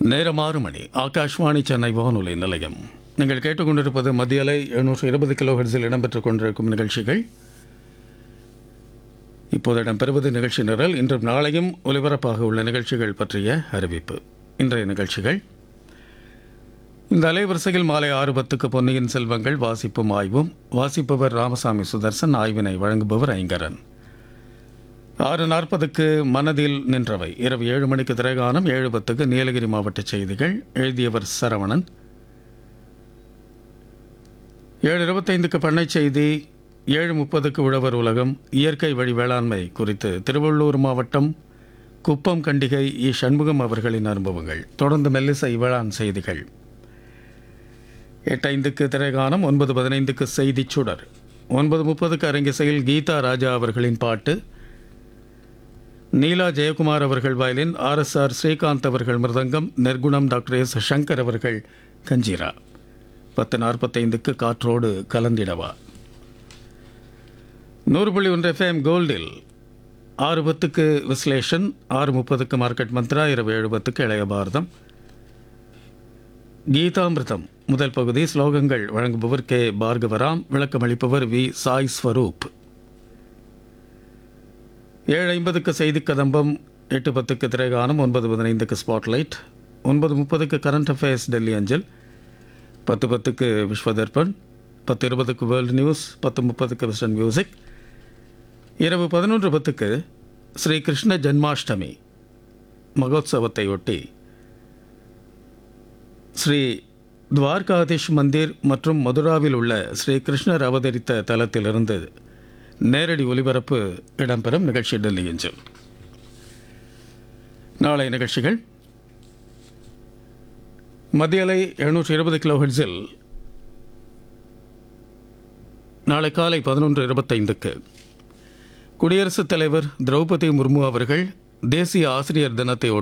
நேரம் ஆறு மணி ஆகாஷ்வாணி சென்னை வானொலி நிலையம் நீங்கள் கேட்டுக்கொண்டிருப்பது மத்திய அலை எழுநூற்று இருபது கிலோ ஹெர்ட்ஸில் இடம்பெற்றுக் கொண்டிருக்கும் நிகழ்ச்சிகள் இப்போது இடம்பெறுவது நிகழ்ச்சி நிரல் இன்றும் நாளையும் ஒலிபரப்பாக உள்ள நிகழ்ச்சிகள் பற்றிய அறிவிப்பு இன்றைய நிகழ்ச்சிகள் இந்த அலைவரிசையில் மாலை ஆறு பத்துக்கு பொன்னியின் செல்வங்கள் வாசிப்பும் ஆய்வும் வாசிப்பவர் ராமசாமி சுதர்சன் ஆய்வினை வழங்குபவர் ஐங்கரன் ஆறு நாற்பதுக்கு மனதில் நின்றவை இரவு ஏழு மணிக்கு திரைகானம் ஏழு பத்துக்கு நீலகிரி மாவட்ட செய்திகள் எழுதியவர் சரவணன் ஏழு இருபத்தைந்துக்கு பண்ணை செய்தி ஏழு முப்பதுக்கு உழவர் உலகம் இயற்கை வழி வேளாண்மை குறித்து திருவள்ளூர் மாவட்டம் குப்பம் கண்டிகை இ சண்முகம் அவர்களின் அனுபவங்கள் தொடர்ந்து மெல்லிசை வேளாண் செய்திகள் எட்டு ஐந்துக்கு திரைகானம் ஒன்பது பதினைந்துக்கு செய்திச் சுடர் ஒன்பது முப்பதுக்கு அரங்கிசையில் கீதா ராஜா அவர்களின் பாட்டு நீலா ஜெயக்குமார் அவர்கள் வயலின் ஆர்எஸ்ஆர் ஸ்ரீகாந்த் அவர்கள் மிருதங்கம் நெர்குணம் டாக்டர் எஸ் சங்கர் அவர்கள் கஞ்சீரா பத்து நாற்பத்தைந்துக்கு காற்றோடு கலந்திடவா நூறு புள்ளி ஒன்று எஃப்எம் கோல்டில் ஆறு பத்துக்கு விஸ்லேஷன் ஆறு முப்பதுக்கு மார்க்கெட் மந்த்ரா இரவு ஏழு பத்துக்கு இளைய பாரதம் கீதாமிர்தம் முதல் பகுதி ஸ்லோகங்கள் வழங்குபவர் கே பார்கவராம் விளக்கமளிப்பவர் வி சாய் ஸ்வரூப் ஏழு ஐம்பதுக்கு செய்தி கதம்பம் எட்டு பத்துக்கு திரைகானம் ஒன்பது பதினைந்துக்கு ஸ்பாட்லைட் ஒன்பது முப்பதுக்கு கரண்ட் அஃபேர்ஸ் டெல்லி அஞ்சல் பத்து பத்துக்கு விஸ்வதர்பன் பத்து இருபதுக்கு வேர்ல்டு நியூஸ் பத்து முப்பதுக்கு வெஸ்டர்ன் மியூசிக் இரவு பதினொன்று பத்துக்கு ஸ்ரீ கிருஷ்ண ஜன்மாஷ்டமி மகோத்சவத்தை ஒட்டி ஸ்ரீ துவார்காதீஷ் மந்திர் மற்றும் மதுராவில் உள்ள ஸ்ரீ கிருஷ்ணர் அவதரித்த தலத்திலிருந்து நேரடி ஒலிபரப்பு இடம்பெறும் நிகழ்ச்சி டெல்லி எஞ்சில் நாளை நிகழ்ச்சிகள் மத்திய அலை எழுநூற்றி இருபது கிலோ ஹெட்ஸில் நாளை காலை பதினொன்று இருபத்தைந்துக்கு குடியரசுத் தலைவர் திரௌபதி முர்மு அவர்கள் தேசிய ஆசிரியர் தினத்தை ஒட்டி